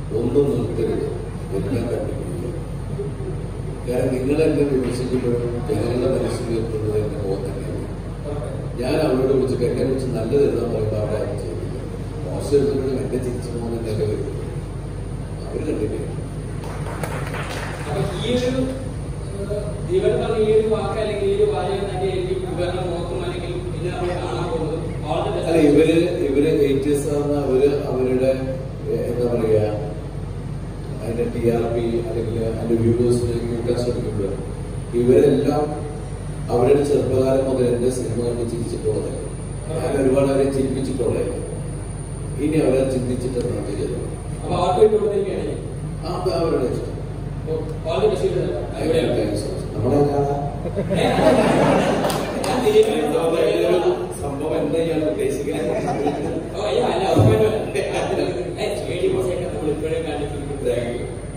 ഒന്നും നിർത്തരുത് എല്ലാം കണ്ടുപിടിക്കുക കാരണം നിങ്ങൾ എന്നെ വിമർശിക്കുമ്പോഴും ജനങ്ങളുടെ മനസ്സിൽ എത്തുന്നത് എന്റെ മുഖം തന്നെയാണ് ഞാൻ അവരോട് വിളിച്ചിട്ട് എന്നെ കുറിച്ച് നല്ലത് എഴുതാൻ പറയുമ്പോൾ അവിടെ അത് ചെയ്തില്ല മോശം എഴുതുമ്പോഴും എന്നെ തിരിച്ചു പോകുന്ന എന്നെ വരും അവർ കണ്ടിട്ടില്ല അപ്പൊ ഈ ഒരു ഇവർ പറഞ്ഞ ഈ ഒരു വാക്ക് അല്ലെങ്കിൽ ഈ ഒരു വാചകം തന്നെ എനിക്ക് ഇവരുടെ നോക്കും അല്ലെങ്കിൽ പിന്നെ നമ്മൾ കാണാൻ പോകുന്നത് വളരെ best അല്ല ഇവര് ഇവര് എയ്റ്റീസ് ആണ് അവര് അവരുടെ എ- എന്താ പറയാ അതിന്റെ ടി ആർ പി അല്ലെങ്കിൽ അതിന്റെ വ്യൂവേഴ്സിനെ കൂട്ടാൻ ശ്രമിക്കുമ്പോൾ ഇവരെല്ലാം അവരുടെ ചെറുപ്പകാലം മുതൽ എന്റെ സിനിമ കണ്ട് ചിരിച്ചിട്ടുള്ളത് ഞാൻ ഒരുപാട് അവരെ ചിരിപ്പിച്ചിട്ടുള്ളത് ഇനി അവരെ ചിന്തിച്ചിട്ട് നമുക്ക് ചെയ്തു അപ്പൊ അവർക്ക് വേണ്ടി കൊടുത്തിരിക്കുകയാണ് ആ അത് അവരുടെ ഇഷ്ടം വളരെ ബെസ്റ്റ് നമ്മളെ കാണാം സംഭവം എന്താ ഞാൻ ഉദ്ദേശിക്കുന്നത് ഓ, അയ്യോ, അല്ല, ഉറപ്പായിട്ടും അല്ല. ഏ, ചെടി മോശമായിട്ട് നമ്മൾ ഇപ്പോഴും കണ്ടിട്ടുണ്ട്. Thank you.